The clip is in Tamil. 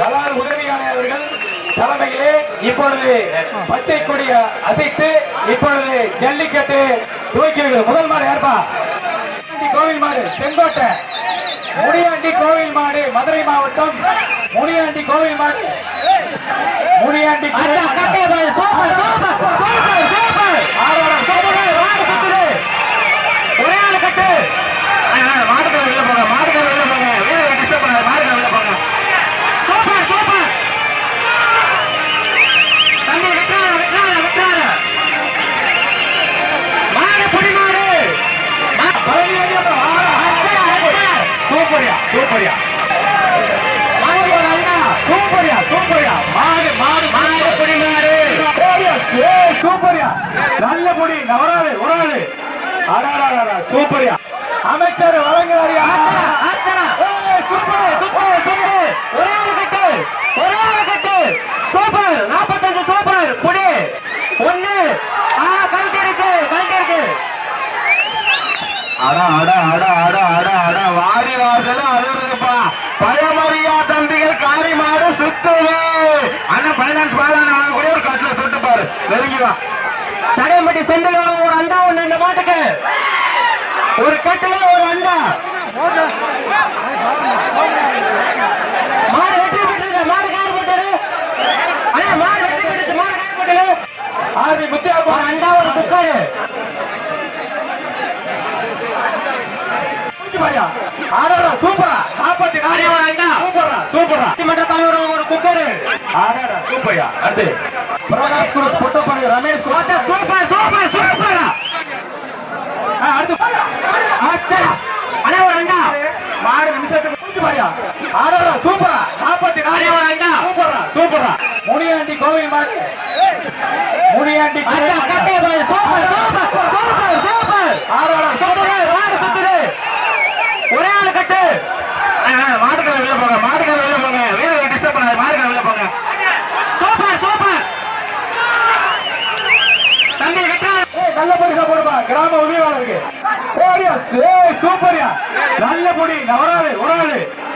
தலால் உதவியாளர்கள் தலைமையிலே இப்பொழுது பச்சை கொடிய அசைத்து இப்பொழுது ஜல்லிக்கட்டு துவக்கிறது முதல் மாடு ஏற்பா கோவில் மாடு செங்கோட்டை முனியாண்டி கோவில் மாடு மதுரை மாவட்டம் முனியாண்டி கோவில் மாடு முனியாண்டி கோவில் மாடு. ஆறாரம் சூப்பர், வாங்க சுத்துது. ஒரே ஆளு கட்டு மாடுகள் வெளில போங்க மாடுகள் வெளில போங்க வீரரை டிஸ்டர்ப் பண்ணாத மாடுகள் வெளில போங்க சூப்பர் சூப்பர் தம்பி விட்டார விட்டார விட்டார மாடு புடி மாடு சூப்பரியா சூப்பரியா மாடு ஒரு அண்ணா சூப்பரியா சூப்பரியா மாடு மாடு மாடு புடி மாடு சூப்பரியா நல்ல புடி நவராது ஒரு ஆளு அடாடா சூப்பரியா அமைச்சர் வழங்குறாரியா சூப்பர் சூப்பர் சூப்பர் ஒரே ஆளு கட்டு ஒரே ஆளு கட்டு சூப்பர் நாற்பத்தஞ்சு சூப்பர் புடி ஒண்ணு ஆ கழட்டிடுச்சு கழட்டிடுச்சு அட அட அட அட அட அட வாடி வாசல அழுகுதுப்பா பழமரியா தம்பிகள் காரி மாடு சுத்துது அண்ணா பைனான்ஸ் பாலான வாங்க கூட ஒரு கட்டில சுட்டு பாரு நெருங்கி வா சடையம்பட்டி செந்தில் வாங்க ஒரு அண்டா ஒண்ணு இந்த மாட்டுக்கு ஒரு கட்டில ஒரு அண்டா மாடு வெற்றி பெற்றது மாடு கார் போட்டாரு அண்ணா மாடு வெற்றி பெற்றது மாடு கார் போட்டாரு ஆர்வி முத்தியா ஒரு அண்டா ஒரு குக்கரு ஆடாடா சூப்பரா நாற்பத்தி நாலு சூப்பரா சூப்பரா மன்ற தலைவர் ஒரு குக்கரு ஆடாடா சூப்பர்யா அடுத்து பிரகாஷ் குரு புட்டப்பள்ளி ரமேஷ் கோட்டை சூப்பர் சூப்பர் சூப்பரா அடுத்து ஆச்சரா அண்ணா ஒரு அண்டா மாடு நிமிஷத்துக்கு முடிச்சு பாரியா ஆடாடா சூப்பரா நாற்பத்தி நாலு ஒரு அண்டா சூப்பரா சூப்பரா முனியாண்டி கோவில் மாடு Muniyandi super super super super ஆடாடா சூப்பர் மாடு சுத்துது ஒரே ஆளு கட்டு மாட்டுக்கரை வெளில போங்க மாட்டுக்கரை வெளில போங்க வீரரை டிஸ்டர்ப் பண்ணாத மாட்டுக்கரை வெளில போங்க சூப்பர் சூப்பர் தம்பி கட்டா நல்ல பரிசா போடுப்பா கிராம உதவியாளருக்கு ஏய் சூப்பர்யா நல்ல பொடி நவராது ஒரு ஆளு